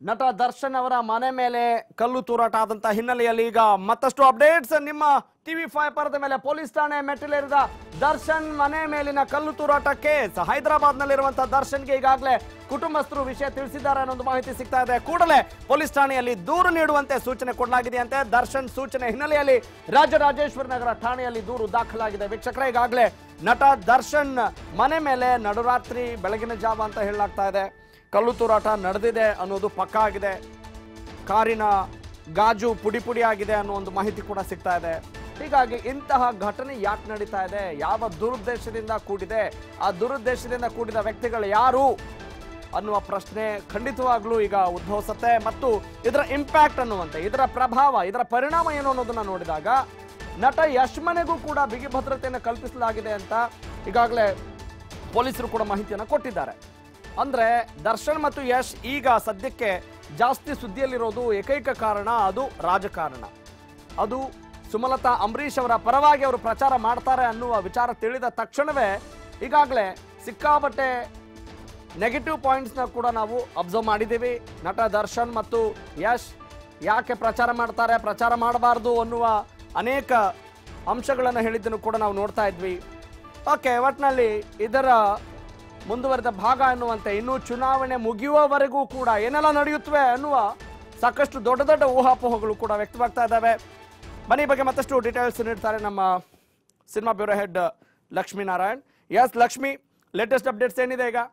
ನಟ ದರ್ಶನ್ ಅವರ ಮನೆ ಮೇಲೆ ಕಲ್ಲು ತೂರಾಟ ಆದಂತ ಹಿನ್ನೆಲೆಯಲ್ಲಿ ಈಗ ಮತ್ತಷ್ಟು ಅಪ್ಡೇಟ್ಸ್ ನಿಮ್ಮ ಟಿವಿ ಫೈವ್ ಪರದ ಮೇಲೆ ಪೊಲೀಸ್ ಠಾಣೆ ಮೆಟ್ಟಿಲೇರಿದ ದರ್ಶನ್ ಮನೆ ಮೇಲಿನ ಕಲ್ಲು ತೂರಾಟ ಕೇಸ್ ಹೈದರಾಬಾದ್ ನಲ್ಲಿರುವಂತಹ ದರ್ಶನ್ಗೆ ಈಗಾಗಲೇ ಕುಟುಂಬಸ್ಥರು ವಿಷಯ ತಿಳಿಸಿದ್ದಾರೆ ಅನ್ನೋದು ಮಾಹಿತಿ ಸಿಗ್ತಾ ಇದೆ ಕೂಡಲೇ ಪೊಲೀಸ್ ಠಾಣೆಯಲ್ಲಿ ದೂರು ನೀಡುವಂತೆ ಸೂಚನೆ ಕೊಡಲಾಗಿದೆಯಂತೆ ದರ್ಶನ್ ಸೂಚನೆ ಹಿನ್ನೆಲೆಯಲ್ಲಿ ರಾಜರಾಜೇಶ್ವರ ನಗರ ಠಾಣೆಯಲ್ಲಿ ದೂರು ದಾಖಲಾಗಿದೆ ವೀಕ್ಷಕರೇ ಈಗಾಗಲೇ ನಟ ದರ್ಶನ್ ಮನೆ ಮೇಲೆ ನಡುರಾತ್ರಿ ಬೆಳಗಿನ ಜಾವ ಅಂತ ಹೇಳಲಾಗ್ತಾ ಇದೆ ಕಲ್ಲು ತೂರಾಟ ನಡೆದಿದೆ ಅನ್ನೋದು ಪಕ್ಕಾ ಆಗಿದೆ ಕಾರಿನ ಗಾಜು ಪುಡಿ ಪುಡಿ ಆಗಿದೆ ಅನ್ನೋ ಒಂದು ಮಾಹಿತಿ ಕೂಡ ಸಿಗ್ತಾ ಇದೆ ಹೀಗಾಗಿ ಇಂತಹ ಘಟನೆ ಯಾಕೆ ನಡೀತಾ ಇದೆ ಯಾವ ದುರುದ್ದೇಶದಿಂದ ಕೂಡಿದೆ ಆ ದುರುದ್ದೇಶದಿಂದ ಕೂಡಿದ ವ್ಯಕ್ತಿಗಳು ಯಾರು ಅನ್ನುವ ಪ್ರಶ್ನೆ ಖಂಡಿತವಾಗ್ಲೂ ಈಗ ಉದ್ಭವಿಸುತ್ತೆ ಮತ್ತು ಇದರ ಇಂಪ್ಯಾಕ್ಟ್ ಅನ್ನುವಂತೆ ಇದರ ಪ್ರಭಾವ ಇದರ ಪರಿಣಾಮ ಏನು ಅನ್ನೋದನ್ನ ನೋಡಿದಾಗ ನಟ ಯಶ್ ಮನೆಗೂ ಕೂಡ ಬಿಗಿ ಭದ್ರತೆಯನ್ನು ಕಲ್ಪಿಸಲಾಗಿದೆ ಅಂತ ಈಗಾಗಲೇ ಪೊಲೀಸರು ಕೂಡ ಮಾಹಿತಿಯನ್ನು ಕೊಟ್ಟಿದ್ದಾರೆ ಅಂದ್ರೆ ದರ್ಶನ್ ಮತ್ತು ಯಶ್ ಈಗ ಸದ್ಯಕ್ಕೆ ಜಾಸ್ತಿ ಸುದ್ದಿಯಲ್ಲಿರೋದು ಏಕೈಕ ಕಾರಣ ಅದು ರಾಜಕಾರಣ ಅದು ಸುಮಲತಾ ಅಂಬರೀಷ್ ಅವರ ಪರವಾಗಿ ಅವರು ಪ್ರಚಾರ ಮಾಡ್ತಾರೆ ಅನ್ನುವ ವಿಚಾರ ತಿಳಿದ ತಕ್ಷಣವೇ ಈಗಾಗಲೇ ಸಿಕ್ಕಾಬಟ್ಟೆ ನೆಗೆಟಿವ್ ಪಾಯಿಂಟ್ಸ್ನ ಕೂಡ ನಾವು ಅಬ್ಸರ್ವ್ ಮಾಡಿದ್ದೀವಿ ನಟ ದರ್ಶನ್ ಮತ್ತು ಯಶ್ ಯಾಕೆ ಪ್ರಚಾರ ಮಾಡ್ತಾರೆ ಪ್ರಚಾರ ಮಾಡಬಾರ್ದು ಅನ್ನುವ ಅನೇಕ ಅಂಶಗಳನ್ನು ಹೇಳಿದ್ದನ್ನು ಕೂಡ ನಾವು ನೋಡ್ತಾ ಇದ್ವಿ ಓಕೆ ಒಟ್ನಲ್ಲಿ ಇದರ ಮುಂದುವರೆದ ಭಾಗ ಅನ್ನುವಂತೆ ಇನ್ನೂ ಚುನಾವಣೆ ಮುಗಿಯುವವರೆಗೂ ಕೂಡ ಏನೆಲ್ಲ ನಡೆಯುತ್ತವೆ ಅನ್ನುವ ಸಾಕಷ್ಟು ದೊಡ್ಡ ದೊಡ್ಡ ಊಹಾಪೋಹಗಳು ಕೂಡ ವ್ಯಕ್ತವಾಗ್ತಾ ಇದ್ದಾವೆ ಬನ್ನಿ ಈ ಬಗ್ಗೆ ಮತ್ತಷ್ಟು ಡೀಟೇಲ್ಸ್ ನೀಡ್ತಾರೆ ನಮ್ಮ cinema bureau head Lakshmi Narayan yes Lakshmi latest updates ಏನಿದೆ ಈಗ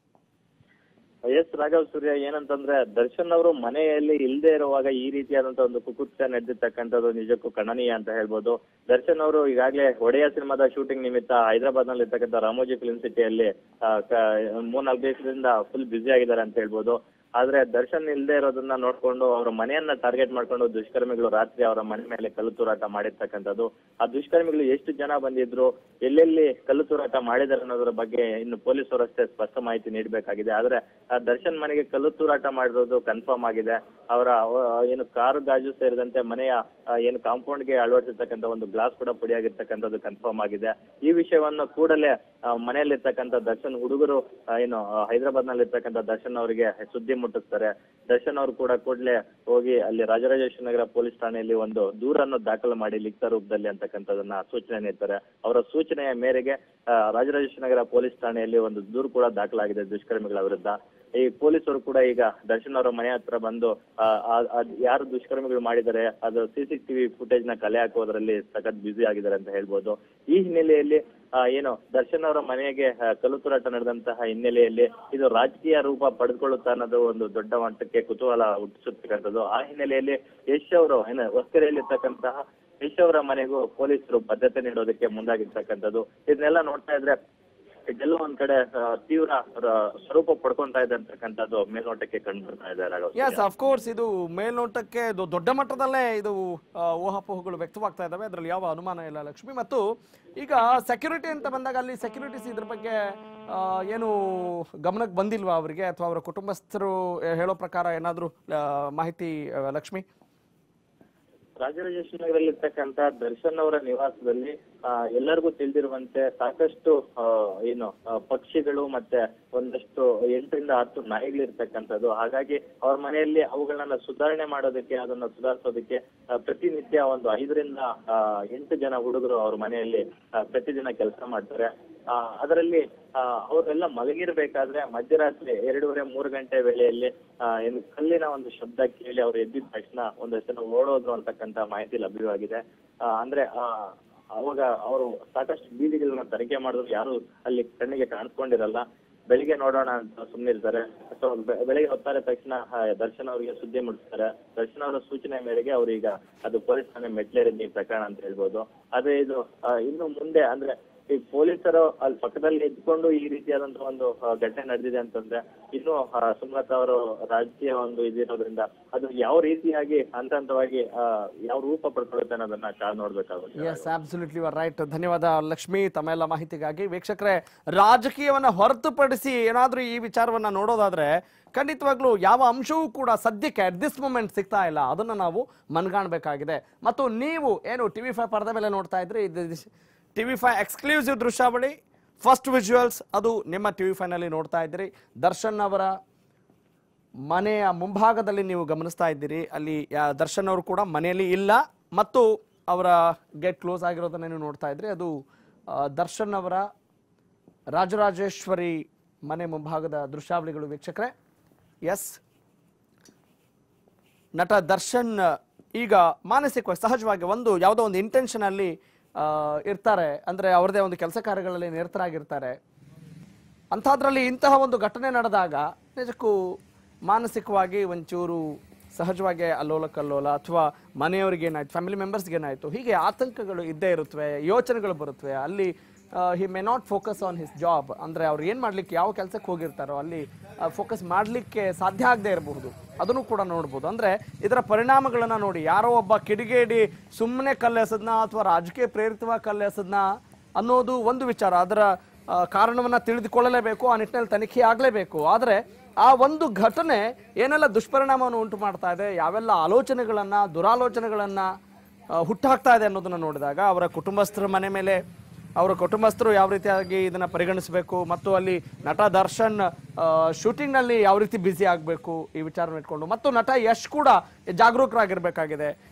ಎಸ್ ರಾಘವ್ ಸೂರ್ಯ ಏನಂತಂದ್ರೆ ದರ್ಶನ್ ಅವರು ಮನೆಯಲ್ಲಿ ಇಲ್ಲದೆ ಇರುವಾಗ ಈ ರೀತಿಯಾದಂತ ಒಂದು ಕುಕುತ್ಸ ನಡೆದಿರ್ತಕ್ಕಂಥದ್ದು ನಿಜಕ್ಕೂ ಖಂಡನೀಯ ಅಂತ ಹೇಳ್ಬೋದು ದರ್ಶನ್ ಅವರು ಈಗಾಗಲೇ ಒಡೆಯ ಸಿನಿಮಾದ ಶೂಟಿಂಗ್ ನಿಮಿತ್ತ ಹೈದರಾಬಾದ್ ನಲ್ಲಿ ಇರ್ತಕ್ಕಂಥ ರಾಮೋಜಿ ಫಿಲ್ಮ್ ಸಿಟಿಯಲ್ಲಿ ಮೂರ್ನಾಲ್ಕು ದಿವಸದಿಂದ ಫುಲ್ ಬ್ಯುಸಿ ಆಗಿದ್ದಾರೆ ಅಂತ ಹೇಳ್ಬೋದು ಆದ್ರೆ ದರ್ಶನ್ ಇಲ್ಲದೆ ಇರೋದನ್ನ ನೋಡ್ಕೊಂಡು ಅವರ ಮನೆಯನ್ನ ಟಾರ್ಗೆಟ್ ಮಾಡ್ಕೊಂಡು ದುಷ್ಕರ್ಮಿಗಳು ರಾತ್ರಿ ಅವರ ಮನೆ ಮೇಲೆ ಕಲ್ಲು ತೂರಾಟ ಮಾಡಿರ್ತಕ್ಕಂಥದ್ದು ಆ ದುಷ್ಕರ್ಮಿಗಳು ಎಷ್ಟು ಜನ ಬಂದಿದ್ರು ಎಲ್ಲೆಲ್ಲಿ ಕಲ್ಲು ತೂರಾಟ ಮಾಡಿದ್ದಾರೆ ಅನ್ನೋದ್ರ ಬಗ್ಗೆ ಇನ್ನು ಪೊಲೀಸರಷ್ಟೇ ಸ್ಪಷ್ಟ ಮಾಹಿತಿ ನೀಡಬೇಕಾಗಿದೆ ಆದ್ರೆ ಆ ದರ್ಶನ್ ಮನೆಗೆ ಕಲ್ಲು ತೂರಾಟ ಮಾಡಿರೋದು ಕನ್ಫರ್ಮ್ ಆಗಿದೆ ಅವರ ಅವ- ಏನು ಕಾರು ಗಾಜು ಸೇರಿದಂತೆ ಮನೆಯ ಆ, ಏನು ಕಾಂಪೌಂಡ್ ಗೆ ಅಳವಡಿಸಿರ್ತಕ್ಕಂಥ ಒಂದು ಗ್ಲಾಸ್ ಕೂಡ ಪುಡಿಯಾಗಿರ್ತಕ್ಕಂಥದ್ದು ಕನ್ಫರ್ಮ್ ಆಗಿದೆ ಈ ವಿಷಯವನ್ನು ಕೂಡಲೇ ಆ, ಮನೆಯಲ್ಲಿರ್ತಕ್ಕಂಥ ದರ್ಶನ್ ಹುಡುಗರು ಆ, ಏನು ಹೈದರಾಬಾದ್ ನಲ್ಲಿ ಇರ್ತಕ್ಕಂಥ ದರ್ಶನ್ ಅವರಿಗೆ ಸುದ್ದಿ ಮುಟ್ಟಿಸ್ತಾರೆ ದರ್ಶನ್ ಅವರು ಕೂಡ ಕೂಡಲೇ ಹೋಗಿ ಅಲ್ಲಿ ರಾಜರಾಜೇಶ್ವರ ನಗರ ಪೊಲೀಸ್ ಠಾಣೆಯಲ್ಲಿ ಒಂದು ದೂರನ್ನು ದಾಖಲು ಮಾಡಿ ಲಿಖಿತ ರೂಪದಲ್ಲಿ ಅಂತಕ್ಕಂಥದನ್ನ ಸೂಚನೆ ನೀಡ್ತಾರೆ ಅವರ ಸೂಚನೆಯ ಮೇರೆಗೆ ಆ, ರಾಜರಾಜೇಶ್ವರ ನಗರ ಪೊಲೀಸ್ ಠಾಣೆಯಲ್ಲಿ ಒಂದು ದೂರು ಕೂಡ ದಾಖಲಾಗಿದೆ ದುಷ್ಕರ್ಮಿಗಳ ವಿರುದ್ಧ ಈ ಪೊಲೀಸರು ಕೂಡ ಈಗ ದರ್ಶನ್ ಅವರ ಮನೆ ಹತ್ರ ಬಂದು ಆ, ಆ- ಅದ್ ಯಾರು ದುಷ್ಕರ್ಮಿಗಳು ಮಾಡಿದ್ದಾರೆ ಅದು ಸಿಸಿಟಿವಿ ಫುಟೇಜ್ ನ ಕಲೆ ಹಾಕೋದ್ರಲ್ಲಿ ಸಖತ್ ಬ್ಯುಸಿ ಆಗಿದ್ದಾರೆ ಅಂತ ಹೇಳ್ಬೋದು ಈ ಹಿನ್ನೆಲೆಯಲ್ಲಿ ಆ, ಏನು ದರ್ಶನ್ ಅವರ ಮನೆಗೆ ಆ, ಕಲ್ಲು ತೂರಾಟ ನಡೆದಂತಹ ಹಿನ್ನೆಲೆಯಲ್ಲಿ ಇದು ರಾಜಕೀಯ ರೂಪ ಪಡೆದುಕೊಳ್ಳುತ್ತಾ ಅನ್ನೋದು ಒಂದು ದೊಡ್ಡ ಮಟ್ಟಕ್ಕೆ ಕುತೂಹಲ ಹುಟ್ಟಿಸುತ್ತಕ್ಕಂಥದ್ದು ಆ ಹಿನ್ನೆಲೆಯಲ್ಲಿ ಯಶ್ ಅವರು ಏನು ಹೊಸಕೆರೆಯಲ್ಲಿರ್ತಕ್ಕಂತಹ ಯಶ್ ಅವರ ಮನೆಗೂ ಪೊಲೀಸರು ಭದ್ರತೆ ನೀಡೋದಕ್ಕೆ ಮುಂದಾಗಿರ್ತಕ್ಕಂಥದ್ದು ಇದನ್ನೆಲ್ಲ ನೋಡ್ತಾ ಇದ್ರೆ ಇದೆಲ್ಲ ಒಂದ್ ಕಡೆ ಆ, ತೀವ್ರ ರ- ಸ್ವರೂಪ ಪಡ್ಕೊಂತಾ ಇದೆ ಅಂತಕ್ಕಂಥದ್ದು ಮೇಲ್ನೋಟಕ್ಕೆ ಕಂಡು ಬರ್ತಾ ಇದೆ ರಾಘವ್ ಎಸ್ ಅಫ್ಕೋರ್ಸ್ ಇದು ಮೇಲ್ನೋಟಕ್ಕೆ ಇದು ದೊಡ್ಡ ಮಟ್ಟದಲ್ಲೇ ಇದು ಆ, ಊಹಾಪೋಹಗಳು ವ್ಯಕ್ತವಾಗ್ತಾ ಇದ್ದಾವೆ ಅದರಲ್ಲಿ ಯಾವ ಅನುಮಾನ ಇಲ್ಲ ಲಕ್ಷ್ಮಿ ಮತ್ತು ಈಗ ಸೆಕ್ಯೂರಿಟಿ ಅಂತ ಬಂದಾಗ ಅಲ್ಲಿ ಸೆಕ್ಯೂರಿಟೀಸ್ ಇದ್ರ ಬಗ್ಗೆ ಆ, ಏನು ಗಮನಕ್ಕೆ ಬಂದಿಲ್ವಾ ಅವರಿಗೆ ಅಥವಾ ಅವರ ಕುಟುಂಬಸ್ಥರು ಆ, ಹೇಳೋ ಪ್ರಕಾರ ಏನಾದರೂ ಮಾಹಿತಿ ಆ, ಲಕ್ಷ್ಮಿ ರಾಜರಾಜೇಶ್ವರ ನಗರಲ್ಲಿರ್ತಕ್ಕಂಥ ದರ್ಶನ್ ಅವರ ನಿವಾಸದಲ್ಲಿ ಆ, ಎಲ್ಲರಿಗೂ ತಿಳಿದಿರುವಂತೆ ಸಾಕಷ್ಟು ಆ, ಏನು ಆ, ಪಕ್ಷಿಗಳು ಮತ್ತೆ ಒಂದಷ್ಟು ಎಂಟರಿಂದ ಹತ್ತು ನಾಯಿಗಳಿರ್ತಕ್ಕಂಥದ್ದು ಹಾಗಾಗಿ ಅವ್ರ ಮನೆಯಲ್ಲಿ ಅವುಗಳನ್ನ ಸುಧಾರಣೆ ಮಾಡೋದಕ್ಕೆ ಅದನ್ನ ಸುಧಾರಿಸೋದಕ್ಕೆ ಆ, ಪ್ರತಿನಿತ್ಯ ಒಂದು ಐದರಿಂದ ಆ, ಎಂಟು ಜನ ಹುಡುಗರು ಅವ್ರ ಮನೆಯಲ್ಲಿ ಆ, ಪ್ರತಿದಿನ ಕೆಲಸ ಮಾಡ್ತಾರೆ ಆ, ಅದರಲ್ಲಿ ಆ, ಅವರೆಲ್ಲ ಮಲಗಿರ್ಬೇಕಾದ್ರೆ ಮಧ್ಯರಾತ್ರಿ ಎರಡೂವರೆ ಮೂರು ಗಂಟೆ ವೇಳೆಯಲ್ಲಿ ಆ, ಏನು ಕಲ್ಲಿನ ಒಂದು ಶಬ್ದ ಕೇಳಿ ಅವ್ರು ಎದ್ದಿದ ತಕ್ಷಣ ಒಂದಷ್ಟು ಜನ ಓಡೋದ್ರು ಅಂತಕ್ಕಂತ ಮಾಹಿತಿ ಲಭ್ಯವಾಗಿದೆ ಆ, ಅಂದ್ರೆ ಆ, ಅವಾಗ ಅವರು ಸಾಕಷ್ಟು ಬೀದಿಗಳನ್ನ ತನಿಖೆ ಮಾಡಿದ್ರು ಯಾರು ಅಲ್ಲಿ ಕಣ್ಣಿಗೆ ಕಾಣಿಸ್ಕೊಂಡಿರಲ್ಲ ಬೆಳಿಗ್ಗೆ ನೋಡೋಣ ಅಂತ ಸುಮ್ಮನಿರ್ತಾರೆ ಸೊ ಬೆಳಿಗ್ಗೆ ಹೊತ್ತಾರೆ ತಕ್ಷಣ ಆ, ದರ್ಶನ್ ಅವರಿಗೆ ಸುದ್ದಿ ಮುಟ್ಟಿಸ್ತಾರೆ ದರ್ಶನ್ ಅವರ ಸೂಚನೆ ಮೇರೆಗೆ ಅವ್ರು ಈಗ ಅದು ಪೊಲೀಸ್ ಠಾಣೆ ಮೆಟ್ಲೇರಿದ್ದ ಈ ಪ್ರಕರಣ ಅಂತ ಹೇಳ್ಬೋದು ಆದ್ರೆ ಇದು ಆ, ಇನ್ನು ಮುಂದೆ ಅಂದ್ರೆ ಈ ಪೊಲೀಸರು ಅಲ್ಲಿ ಪಕ್ಕದಲ್ಲಿ ಇದ್ಕೊಂಡು ಈ ರೀತಿಯಾದಂತಹ ಒಂದು ಆ, ಘಟನೆ ನಡೆದಿದೆ ಅಂತಂದ್ರೆ ಇನ್ನು ಆ, ಸುಮಲತಾ ಅವರು ರಾಜಕೀಯ ಒಂದು ಇದಿರೋದ್ರಿಂದ ಅದು ಯಾವ ರೀತಿಯಾಗಿ ಹಂತ ಹಂತವಾಗಿ ಆ, ಯಾವ ರೂಪ ಪಡ್ಕೊಳ್ಳುತ್ತೆ ಅನ್ನೋದನ್ನ ಕಾದ್ ನೋಡ್ಬೇಕಾಗುತ್ತೆ ಎಸ್ ಆಬ್ಸಲ್ಯೂಟ್ಲಿ ರೈಟ್ ಧನ್ಯವಾದ ಲಕ್ಷ್ಮಿ ತಮ್ಮೆಲ್ಲ ಮಾಹಿತಿಗಾಗಿ ವೀಕ್ಷಕರೇ ರಾಜಕೀಯವನ್ನ ಹೊರತುಪಡಿಸಿ ಏನಾದ್ರೂ ಈ ವಿಚಾರವನ್ನ ನೋಡೋದಾದ್ರೆ ಖಂಡಿತವಾಗ್ಲೂ ಯಾವ ಅಂಶವೂ ಕೂಡ ಸದ್ಯಕ್ಕೆ ಅಟ್ ದಿಸ್ ಮೂಮೆಂಟ್ ಸಿಗ್ತಾ ಇಲ್ಲ ಅದನ್ನ ನಾವು ಮನ್ಗಾಣ್ಬೇಕಾಗಿದೆ ಮತ್ತು ನೀವು ಏನು ಟಿವಿ ಫೈವ್ ಪರದ ಮೇಲೆ ನೋಡ್ತಾ ಇದ್ರಿ ಟಿವಿ ಫೈವ್ ಎಕ್ಸ್ಕ್ಲೂಸಿವ್ ದೃಶ್ಯಾವಳಿ ಫಸ್ಟ್ ವಿಜುವಲ್ಸ್ ಅದು ನಿಮ್ಮ ಟಿವಿ ಫೈನಲ್ಲಿ ನೋಡ್ತಾ ಇದ್ರಿ ದರ್ಶನ್ ಅವರ ಮನೆಯ ಮುಂಭಾಗದಲ್ಲಿ ನೀವು ಗಮನಿಸ್ತಾ ಇದ್ದೀರಿ ಅಲ್ಲಿ ಯಾ- ದರ್ಶನ್ ಅವರು ಕೂಡ ಮನೆಯಲ್ಲಿ ಇಲ್ಲ ಮತ್ತು ಅವರ ಗೇಟ್ ಕ್ಲೋಸ್ ಆಗಿರೋದನ್ನ ನೀವು ನೋಡ್ತಾ ಇದ್ರಿ ಅದು ಆ, ದರ್ಶನ್ ಅವರ ರಾಜರಾಜೇಶ್ವರಿ ಮನೆ ಮುಂಭಾಗದ ದೃಶ್ಯಾವಳಿಗಳು ವೀಕ್ಷಕರೇ ಎಸ್ ನಟ ದರ್ಶನ್ ಈಗ ಮಾನಸಿಕವಾಗಿ ಸಹಜವಾಗಿ ಒಂದು ಯಾವುದೋ ಒಂದು ಇಂಟೆನ್ಷನ್ ಅಲ್ಲಿ ಆ, ಇರ್ತಾರೆ ಅಂದ್ರೆ ಅವ್ರದೇ ಒಂದು ಕೆಲಸ ಕಾರ್ಯಗಳಲ್ಲಿ ನಿರತರಾಗಿರ್ತಾರೆ ಅಂಥದ್ರಲ್ಲಿ ಇಂತಹ ಒಂದು ಘಟನೆ ನಡೆದಾಗ ನಿಜಕ್ಕೂ ಮಾನಸಿಕವಾಗಿ ಒಂಚೂರು ಸಹಜವಾಗಿ ಅಲ್ಲೋಲ ಕಲ್ಲೋಲ ಅಥವಾ ಮನೆಯವರಿಗೆ ಏನಾಯ್ತು ಫ್ಯಾಮಿಲಿ ಮೆಂಬರ್ಸ್ಗೆ ಏನಾಯ್ತು ಹೀಗೆ ಆತಂಕಗಳು ಇದ್ದೇ ಇರುತ್ತವೆ ಯೋಚನೆಗಳು ಬರುತ್ತವೆ ಅಲ್ಲಿ he may not focus on his job ಅಂದರೆ ಅವ್ರು ಏನು ಮಾಡ್ಲಿಕ್ಕೆ ಯಾವ ಕೆಲಸಕ್ಕೆ ಹೋಗಿರ್ತಾರೋ ಅಲ್ಲಿ ಫೋಕಸ್ ಮಾಡಲಿಕ್ಕೆ ಸಾಧ್ಯ ಆಗದೆ ಇರಬಹುದು ಅದನ್ನು ಕೂಡ ನೋಡ್ಬೋದು ಅಂದರೆ ಇದರ ಪರಿಣಾಮಗಳನ್ನು ನೋಡಿ ಯಾರೋ ಒಬ್ಬ ಕಿಡಿಗೇಡಿ ಸುಮ್ಮನೆ ಕಲ್ಲೆಸದ್ನ ಅಥವಾ ರಾಜಕೀಯ ಪ್ರೇರಿತವಾಗಿ ಕಲ್ಲೆಸದ್ನ ಅನ್ನೋದು ಒಂದು ವಿಚಾರ ಅದರ ಆ, ಕಾರಣವನ್ನ ತಿಳಿದುಕೊಳ್ಳಲೇಬೇಕು ಆ ನಿಟ್ಟಿನಲ್ಲಿ ತನಿಖೆ ಆಗಲೇಬೇಕು ಆದರೆ ಆ ಒಂದು ಘಟನೆ ಏನೆಲ್ಲ ದುಷ್ಪರಿಣಾಮವನ್ನು ಉಂಟು ಮಾಡ್ತಾ ಇದೆ ಯಾವೆಲ್ಲ ಆಲೋಚನೆಗಳನ್ನ ದುರಾಲೋಚನೆಗಳನ್ನ ಆ, ಹುಟ್ಟಾಕ್ತಾ ಇದೆ ಅನ್ನೋದನ್ನ ನೋಡಿದಾಗ ಅವರ ಕುಟುಂಬಸ್ಥರ ಮನೆ ಮೇಲೆ ಅವರ ಕುಟುಂಬಸ್ಥರು ಯಾವ ರೀತಿಯಾಗಿ ಇದನ್ನ ಪರಿಗಣಿಸಬೇಕು ಮತ್ತು ಅಲ್ಲಿ ನಟ ದರ್ಶನ್ ಶೂಟಿಂಗ್ ನಲ್ಲಿ ಯಾವ ರೀತಿ ಬ್ಯುಸಿ ಆಗಬೇಕು ಈ ವಿಚಾರವನ್ನು ಇಟ್ಕೊಂಡು ಮತ್ತು ನಟ ಯಶ್ ಕೂಡ ಜಾಗರೂಕರಾಗಿರ್ಬೇಕಾಗಿದೆ